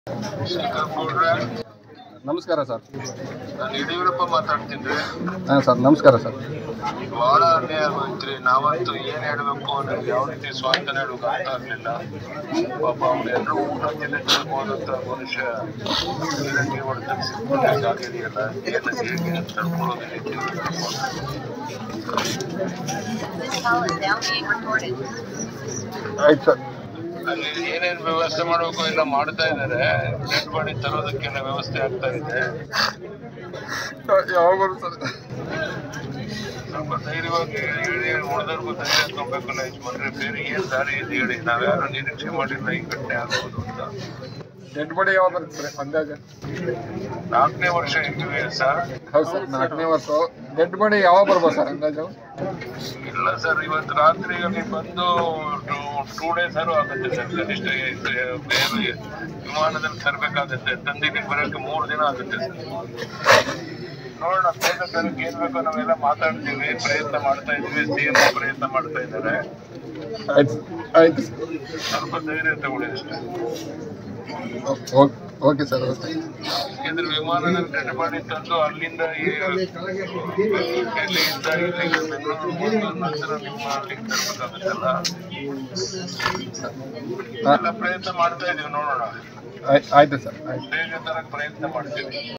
ಶ್ರೀಕಾಂತ್ ನಮಸ್ಕಾರ ಸರ್ ನಾನು ಯಡಿಯೂರಪ್ಪ ಮಾತಾಡ್ತಿದ್ದೆ ಹಾಂ ಸರ್ ನಮಸ್ಕಾರ ಸರ್ ಬಹಳ ಅನ್ಯಾಯ ಆಗೋಯ್ತ್ರಿ ನಾವಂತೂ ಏನ್ ಹೇಳ್ಬೇಕು ನಮ್ಗೆ ಯಾವ ರೀತಿ ಸ್ವಾತಂತ್ರ್ಯ ಹೇಳ್ಬೇಕು ಅರ್ಥ ಆಗ್ಲಿಲ್ಲ ಪಾಪ ಅವ್ರೆಲ್ಲರೂ ಊಟ ತಿನ್ನೋದಂತ ಮನುಷ್ಯ ನೀರಂಗಿ ಹೊಡೆದ ಆಗಿದೆಯಲ್ಲ ಏನು ಹೇಗೆ ಅಂತ ತಡ್ಕೊಳ್ಳೋದು This call is now being recorded. ಆಯ್ತು ಸರ್ ಅಲ್ಲಿ ಏನೇನ್ ವ್ಯವಸ್ಥೆ ಮಾಡ್ಬೇಕು ಎಲ್ಲ ಮಾಡ್ತಾ ಇದಾರೆ ಡೆಡ್ ಬಾಡಿ ತರೋದಕ್ಕೆಲ್ಲ ವ್ಯವಸ್ಥೆ ಆಗ್ತಾ ಇದೆ ಯಾವಾಗ ಬರುತ್ತೆ ಸರ್ ಸ್ವಲ್ಪ ಧೈರ್ಯವಾಗಿ ಹೇಳಿ ಉಳಿದವ್ರಿಗೂ ಧೈರ್ಯ ತುಂಬಬೇಕಲ್ಲ ಯಜಮಾನ್ರೆ ಬೇರೆ ಏನ್ ದಾರಿ ಇದೆ ಹೇಳಿ ನಾವ್ಯಾರು ನಿರೀಕ್ಷೆ ಮಾಡಿಲ್ಲ ಈ ಘಟನೆ ಆಗ್ಬೋದು ಅಂತ ಡೆಡ್ ಬಾಡಿ ಯಾವಾಗ ಬರುತ್ತೆ ಸರ್ ಅಂದಾಜು ನಾಲ್ಕನೇ ವರ್ಷ ಇದ್ದೀವಿ ಸರ್ ಹೌದು ಸರ್ ನಾಲ್ಕನೇ ವರ್ಷ ಡೆಡ್ ಬಾಡಿ ಯಾವಾಗ ಬರ್ಬೋದು ಸರ್ ಅಂದಾಜು ಇಲ್ಲ ಸರ್ ಇವತ್ತು ರಾತ್ರಿಯಲ್ಲಿ ಬಂದು ಟೂ ಡೇಸ್ ಆದ್ರೂ ಆಗುತ್ತೆ ಸರ್ ಕನಿಷ್ಠ ಬೇರೆ ವಿಮಾನದಲ್ಲಿ ತರಬೇಕಾಗುತ್ತೆ ತಂದಿಗೆ ಬರೋಕ್ಕೆ ಮೂರು ದಿನ ಆಗುತ್ತೆ ಸರ್ ನೋಡೋಣ ಬೇಗ ತರಕ್ಕೆ ಏನ್ ಬೇಕೋ ನಾವೆಲ್ಲ ಮಾತಾಡ್ತೀವಿ ಪ್ರಯತ್ನ ಮಾಡ್ತಾ ಇದೀವಿ ಸಿಎಂ ಪ್ರಯತ್ನ ಮಾಡ್ತಾ ಇದ್ದಾರೆ ಆಯ್ತು ಆಯ್ತು ಸರ್ ಸ್ವಲ್ಪ ಧೈರ್ಯ ತಗೊಳ್ಳಿ ಅಷ್ಟೇ ಓಕೆ ಓಕೆ ಸರ್ ಓಕೆ ಯಾಕಂದ್ರೆ ವಿಮಾನದಲ್ಲಿ ಡೆಡ್ ಬಾಡಿ ತಂದು ಅಲ್ಲಿಂದ ಈ- ಡೆಲ್ಲಿಯಿಂದ ಇಲ್ಲಿಗೆ ಬೆಂಗಳೂರು ಬಂದು ನಂತರ ನಿಮ್ಮ ಅಲ್ಲಿಗೆ ತರಬೇಕಾಗುತ್ತಲ್ಲ ಎಲ್ಲ ಪ್ರಯತ್ನ ಮಾಡ್ತಾ ಇದೀವಿ ನೋಡೋಣ ಆಯ್ತು ಆಯ್ತು ಸರ್ ಆಯ್ತು ಬೇಗ ತರಕ್ ಪ್ರಯತ್ನ ಮಾಡ್ತೀವಿ